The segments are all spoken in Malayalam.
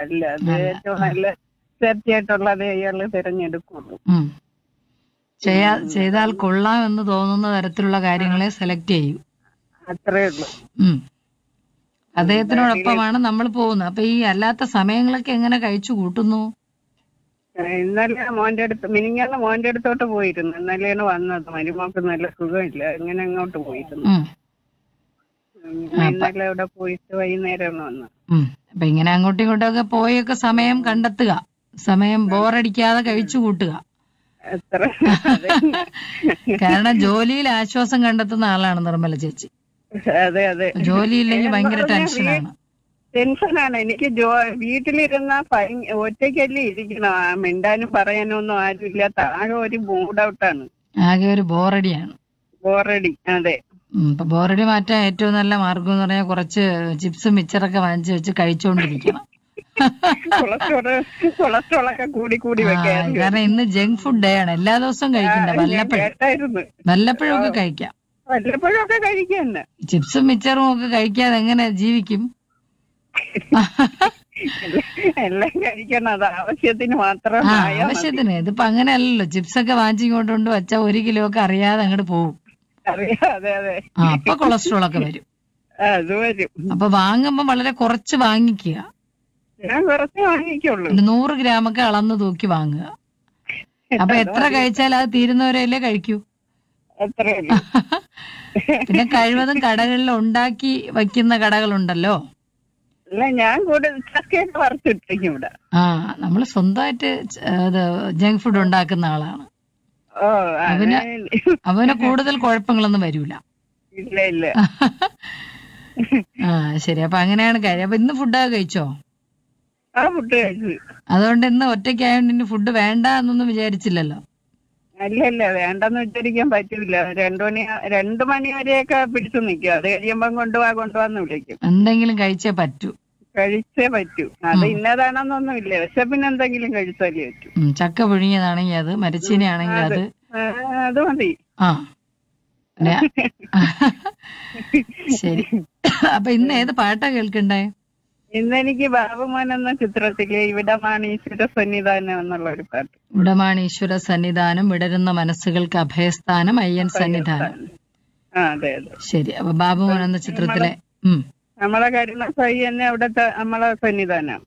അല്ല അത് ഏറ്റവും നല്ല സേഫ്റ്റി ആയിട്ടുള്ളത് ഇയാള് തിരഞ്ഞെടുക്കുള്ളൂ ഉം. ചെയ്യാ ചെയ്താൽ കൊള്ളാം എന്ന് തോന്നുന്ന തരത്തിലുള്ള കാര്യങ്ങളെ സെലക്ട് ചെയ്യൂ അത്രേ ഉള്ളൂ ഉം. അദ്ദേഹത്തിനോടൊപ്പമാണ് നമ്മൾ പോകുന്നത് അപ്പൊ ഈ അല്ലാത്ത സമയങ്ങളൊക്കെ എങ്ങനെ കഴിച്ചു കൂട്ടുന്നു ഏഹ് ഇന്നലെ മോന്റെ അടുത്ത് മിനിങ്ങാന്ന് മോന്റെ അടുത്തോട്ട് പോയിരുന്നു ഇന്നലെയാണ് വന്നത് മരുമോക്ക് നല്ല സുഖമില്ല ഇങ്ങനെ അങ്ങോട്ട് പോയിരുന്നു ഉം. ഉം, ഇന്നലെ അവിടെ പോയിട്ട് വൈകുന്നേരമാണ് വന്നത് ഉം. അപ്പൊ ഇങ്ങനെ അങ്ങോട്ടും ഇങ്ങോട്ടൊക്കെ പോയൊക്കെ സമയം കണ്ടെത്തുക സമയം ബോറടിക്കാതെ കഴിച്ചു കൂട്ടുക എത്ര അതെ കാരണം ജോലിയിൽ ആശ്വാസം കണ്ടെത്തുന്ന ആളാണ് നിർമ്മല ചേച്ചി അതെ അതെ ജോലിയില്ലെങ്കിൽ ഭയങ്കര ടെൻഷനാണ് ടെൻഷനാണ് എനിക്ക് ജോ വീട്ടിലിരുന്ന ഭയ- ഒറ്റയ്ക്കല്ലേ ഇരിക്കണം ആ മിണ്ടാനും പറയാനും ഒന്നും ആരും ഇല്ലാത്ത ആകെ ഒരു മൂഡ് ഔട്ടാണ് ആകെ ഒരു ബോറടിയാണ് ബോറടി അതെ ഉം, ഇപ്പൊ ബോറടി മാറ്റാൻ ഏറ്റവും നല്ല മാർഗം എന്ന് പറഞ്ഞാൽ കുറച്ച് ചിപ്സും മിച്ചറൊക്കെ വാങ്ങിച്ചു വെച്ച് കഴിച്ചുകൊണ്ടിരിക്കണം കൊളസ്ട്രോള് കൊളസ്ട്രോളൊക്കെ കൂടി കൂടി ആ, വെക്കാൻ കാരണം ഇന്ന് ജങ്ക് ഫുഡ് ഡേ ആണ് എല്ലാ ദിവസവും കഴിക്കണ്ട വല്ലപ്പോഴും കേട്ടായിരുന്നു വല്ലപ്പോഴും ഒക്കെ കഴിക്കാം വല്ലപ്പോഴും ഒക്കെ കഴിക്കന്നെ ചിപ്സും മിച്ചറും ഒക്കെ കഴിക്കാതെ എങ്ങനെ ജീവിക്കും എല്ലാം കഴിക്കണം അത് ആവശ്യത്തിന് മാത്രം ആ ആയാ മതി. ആവശ്യത്തിന് ഇതിപ്പോ അങ്ങനെയല്ലല്ലോ ചിപ്സ് ഒക്കെ വാങ്ങിച്ചുകൊണ്ട് കൊണ്ട് വെച്ചാൽ ഒരു കിലോ ഒക്കെ അറിയാതെ അങ്ങോട്ട് പോകും അറിയാം അതെ അതെ ആ അപ്പൊ കൊളസ്ട്രോൾ ഒക്കെ വരും ആ, അത് വരും അപ്പൊ വാങ്ങുമ്പോ വളരെ കുറച്ച് വാങ്ങിക്കുക ഞാൻ കുറച്ച് വാങ്ങിക്കുള്ളൂ ഒരു നൂറ് ഗ്രാം ഒക്കെ അളന്ന് തൂക്കി വാങ്ങുക അപ്പൊ എത്ര കഴിച്ചാൽ അത് തീരുന്നവരെയല്ലേ കഴിക്കൂ അത്രേ ഉള്ളൂ പിന്നെ കഴിവതും കടകളിൽ ഉണ്ടാക്കി വയ്ക്കുന്ന കടകളുണ്ടല്ലോ അല്ല ഞാൻ കൂടുതൽ ചക്കയൊക്കെ വറുത്തിട്ടിരിക്കും ഇവിടെ ആ നമ്മൾ സ്വന്തമായിട്ട് ച- അത് ജങ്ക് ഫുഡ് ഉണ്ടാക്കുന്ന ആളാണ് ഓ അവന് അതിന് അവന് കൂടുതൽ കുഴപ്പങ്ങളൊന്നും വരൂല ഇല്ല ഇല്ല ആ ശരി അപ്പൊ അങ്ങനെയാണ് കാര്യം അപ്പൊ ഇന്ന് ഫുഡൊക്കെ കഴിച്ചോ ആ ഫുഡ് കഴിച്ചു അതുകൊണ്ട് ഇന്ന് ഒറ്റയ്ക്കായോണ്ട് ഇനി ഫുഡ് വേണ്ട എന്നൊന്നും വിചാരിച്ചില്ലല്ലോ അല്ല അല്ല വേണ്ടെന്ന് വിചാരിക്കാൻ പറ്റൂല രണ്ടു മണി രണ്ടു മണി വരെയൊക്കെ പിടിച്ചു നിൽക്കും അത് കഴിയുമ്പം കൊണ്ടുപോവാ കൊണ്ടുപോവാന്ന് വിളിക്കും എന്തെങ്കിലും കഴിച്ചേ പറ്റൂ കഴിച്ചേ പറ്റൂ അത് ഇന്നതാണെന്നൊന്നുമില്ല പക്ഷെ പിന്നെ എന്തെങ്കിലും കഴിച്ചാലേ പറ്റൂ ഉം, ചക്ക പുഴുങ്ങിയതാണെങ്കിൽ അത് മരച്ചീനയാണെങ്കിൽ അത് ആ, അത് മതി ആ പിന്നെ ശരി അപ്പൊ ഇന്ന് ഏത് പാട്ടാ കേൾക്കണ്ടേ ഇന്നെനിക്ക് ബാബുമോൻ എന്ന ചിത്രത്തിലെ ഇവിടമാണ് ഈശ്വര സന്നിധാനം എന്നുള്ള ഒരു പാട്ട് ഇവിടമാണ് ഈശ്വര സന്നിധാനം വിടരുന്ന മനസ്സുകൾക്ക് അഭയസ്ഥാനം അയ്യൻ സന്നിധാനം ആ അതെ അതെ ശരി അപ്പൊ ബാബുമോൻ എന്ന ചിത്രത്തിലെ ഉം നമ്മളെ കരുണസായി തന്നെ അവിടത്തെ നമ്മളെ സന്നിധാനം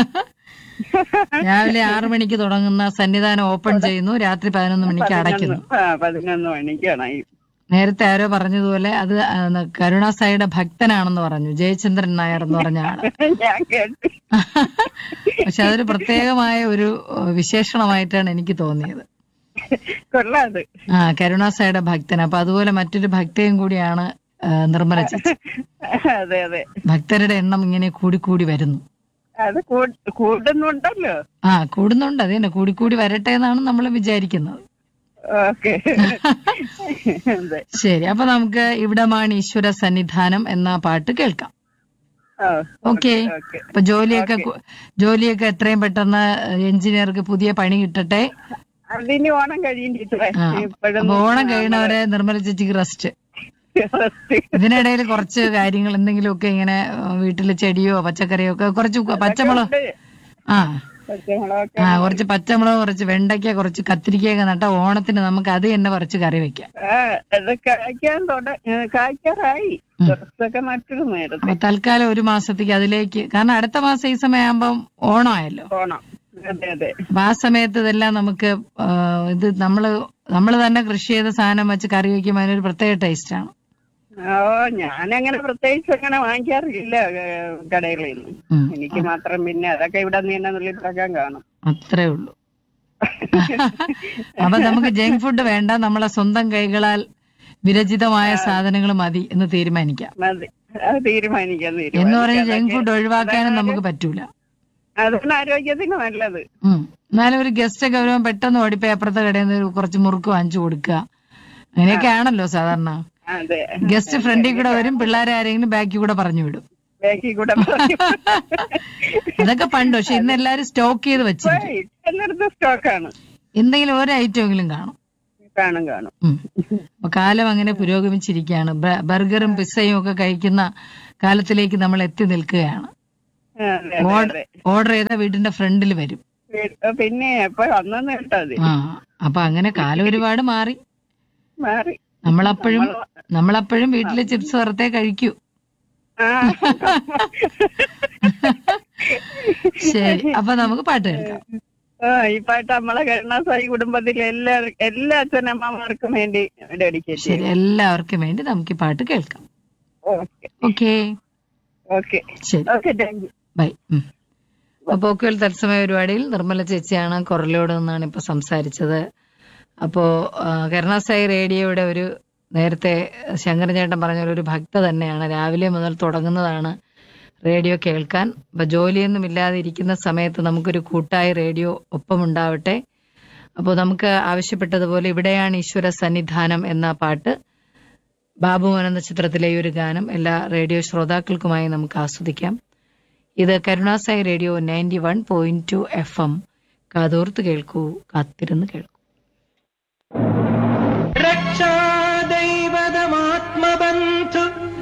രാവിലെ ആറു മണിക്ക് തുടങ്ങുന്ന സന്നിധാനം ഓപ്പൺ ചെയ്യുന്നു രാത്രി പതിനൊന്ന് മണിക്ക് അടയ്ക്കുന്നു ആ പതിനൊന്ന് മണിക്കാണ് ഈ നേരത്തെ ആരോ പറഞ്ഞതുപോലെ അത് ആ, കരുണാസായിയുടെ ഭക്തനാണെന്ന് പറഞ്ഞു ജയചന്ദ്രൻ നായർ എന്ന് പറഞ്ഞ ആള് ഞാൻ കേട്ടു പക്ഷെ അതൊരു പ്രത്യേകമായ ഒരു ഏഹ്, വിശേഷണമായിട്ടാണ് എനിക്ക് തോന്നിയത് കൊള്ളാത് ആ കരുണാസായിയുടെ ഭക്തൻ അപ്പൊ അതുപോലെ മറ്റൊരു ഭക്തയും കൂടിയാണ് ഏഹ്, നിർമ്മല ചേച്ചി അതെ അതെ ഭക്തരുടെ എണ്ണം ഇങ്ങനെ കൂടിക്കൂടി വരുന്നു അത് കൂ- കൂടുന്നുണ്ടല്ലോ ആ കൂടുന്നുണ്ട് അത് തന്നെ കൂടിക്കൂടി വരട്ടെ എന്നാണ് നമ്മൾ വിചാരിക്കുന്നത് ഓക്കെ അതെ ശരി അപ്പൊ നമുക്ക് ഇവിടമാണ് ഈശ്വര സന്നിധാനം എന്ന പാട്ട് കേൾക്കാം ആ ഓക്കെ ഓക്കെ അപ്പൊ ജോലിയൊക്കെ കു- ജോലിയൊക്കെ എത്രയും പെട്ടെന്ന് എഞ്ചിനീയർക്ക് പുതിയ പണി കിട്ടട്ടെ അതിന് ഓണം കഴിയും ടീച്ചറെ ആ ഇപ്പോഴും അപ്പൊ ഓണം കഴിയണവരെ നിർമ്മല ചേച്ചിക്ക് റെസ്റ്റ് ഇതിനിടയിൽ കുറച്ച് കാര്യങ്ങൾ എന്തെങ്കിലുമൊക്കെ ഇങ്ങനെ വീട്ടിൽ ചെടിയോ പച്ചക്കറിയോ ഒക്കെ കുറച്ച് പച്ചമുളക് ആ പച്ചമുളകൊക്കെ ആ കുറച്ച് പച്ചമുളക് കുറച്ച് വെണ്ടയ്ക്ക കുറച്ച് കത്തിരിക്കയൊക്കെ നട്ട ഓണത്തിന് നമുക്ക് അത് തന്നെ കുറച്ച് കറി വെക്കാം ആ അത് കായ്ക്കാൻ തുട ഏ, കായ്ക്കാറായി കുറച്ചൊക്കെ നട്ടിരുന്നു നേരത്തെ അപ്പൊ തൽക്കാലം ഒരു മാസത്തേക്ക് അതിലേക്ക് കാരണം അടുത്ത മാസം ഈ സമയമാകുമ്പം ഓണമായല്ലോ ഓണം അതെ അതെ അപ്പൊ ആ സമയത്ത് ഇതെല്ലാം നമുക്ക് ആ, ഇത് നമ്മള് നമ്മൾ തന്നെ കൃഷി ചെയ്ത സാധനം വെച്ച് കറി വെക്കുമ്പോൾ അതിനൊരു പ്രത്യേക ടേസ്റ്റ് ആണ് ഓ ഞാനങ്ങനെ പ്രത്യേകിച്ച് അങ്ങനെ വാങ്ങിക്കാറില്ല ഏ, കടകളിൽ നിന്ന് ഉം. എനിക്ക് മാത്രം പിന്നെ അതൊക്കെ ഇവിടെ നിന്ന് തന്നെ നുള്ളിപ്പാക്കാൻ കാണും അത്രേ ഉള്ളൂ അപ്പൊ നമുക്ക് ജങ്ക് ഫുഡ് വേണ്ട നമ്മളെ സ്വന്തം കൈകളാൽ വിരചിതമായ സാധനങ്ങൾ മതി എന്ന് തീരുമാനിക്കാം മതി അത് തീരുമാനിക്കാൻ എന്ന് പറഞ്ഞ് തീരുമാനിക്കാം ജങ്ക് ഫുഡ് ഒഴിവാക്കാനും നമുക്ക് പറ്റൂല അതാണ് ആരോഗ്യത്തിന് നല്ലത് ഉം. എന്നാലും ഒരു ഗസ്റ്റ് ഒക്കെ വരുമ്പോൾ പെട്ടെന്ന് ഓടിപ്പോയി അപ്പുറത്തെ കടയിൽ നിന്ന് ഒരു കുറച്ച് മുറുക്ക് വാങ്ങിച്ചു കൊടുക്കുക അങ്ങനെയൊക്കെ ആണല്ലോ സാധാരണ അതെ ഗസ്റ്റ് ഫ്രണ്ടിൽ കൂടെ വരും പിള്ളേരെ ആരെങ്കിലും ബാക്കിൽ കൂടെ പറഞ്ഞു വിടും ബാക്കി കൂടെ പറയും. അതൊക്കെ പണ്ട് പക്ഷെ ഇന്ന് എല്ലാരും സ്റ്റോക്ക് ചെയ്ത് വെച്ചിരിക്കും ഏയ്, എല്ലായിടത്തും സ്റ്റോക്കാണ് എന്തെങ്കിലും ഒരു ഐറ്റമെങ്കിലും കാണും കാണും കാണും ഉം. അപ്പൊ കാലം അങ്ങനെ പുരോഗമിച്ചിരിക്കുകയാണ് ബ- ബർഗറും പിസ്സയും ഒക്കെ കഴിക്കുന്ന കാലത്തിലേക്ക് നമ്മൾ എത്തി നിൽക്കുകയാണ് അതെ, അതെ, ഓർഡർ അതെ. ഓർഡർ ചെയ്താൽ വീടിന്റെ ഫ്രണ്ടിൽ വരും വീ- പിന്നെ എപ്പോ വന്നെന്ന് കേട്ടോ അത് ആ അപ്പൊ അങ്ങനെ കാലം ഒരുപാട് മാറി മാറി നമ്മളപ്പോഴും നമ്മളപ്പോഴും വീട്ടിലെ ചിപ്സ് വറുത്തേ കഴിക്കൂ ആ ശരി അപ്പൊ നമുക്ക് പാട്ട് കേൾക്കാം ആ ഈ പാട്ട് നമ്മളെ കരുണാസായി കുടുംബത്തിലെ എല്ലാ എല്ലാ അച്ഛനമ്മമാർക്കും വേണ്ടി ഡെഡിക്കേറ്റ് ശരി എല്ലാവർക്കും വേണ്ടി നമുക്ക് ഈ പാട്ട് കേൾക്കാം ഓക്കെ ഓക്കേ ഓക്കെ ശരി ഓക്കെ താങ്ക് യു ബൈ ഉം. അപ്പൊ പോക്കുവൽ തത്സമയ പരിപാടിയിൽ നിർമ്മല ചേച്ചിയാണ് കൊറലോട് നിന്നാണ് ഇപ്പൊ സംസാരിച്ചത് അപ്പോ ആ, കരുണാസായി റേഡിയോയുടെ ഒരു നേരത്തെ ശങ്കരൻ ചേട്ടൻ പറഞ്ഞ പോലെ ഒരു ഭക്ത തന്നെയാണ് രാവിലെ മുതൽ തുടങ്ങുന്നതാണ് റേഡിയോ കേൾക്കാൻ അപ്പൊ ജോലിയൊന്നും ഇല്ലാതെ ഇരിക്കുന്ന സമയത്ത് നമുക്കൊരു കൂട്ടായി റേഡിയോ ഒപ്പമുണ്ടാവട്ടെ അപ്പോൾ നമുക്ക് ആവശ്യപ്പെട്ടതുപോലെ ഇവിടെയാണ് ഈശ്വര സന്നിധാനം എന്ന പാട്ട് ബാബുമോൻ എന്ന ചിത്രത്തിലെ ഈ ഒരു ഗാനം എല്ലാ റേഡിയോ ശ്രോതാക്കൾക്കുമായി നമുക്ക് ആസ്വദിക്കാം ഇത് കരുണാസായി radio ninety one point two F M കാതോർത്ത് കേൾക്കൂ കാത്തിരുന്ന് കേൾക്കൂ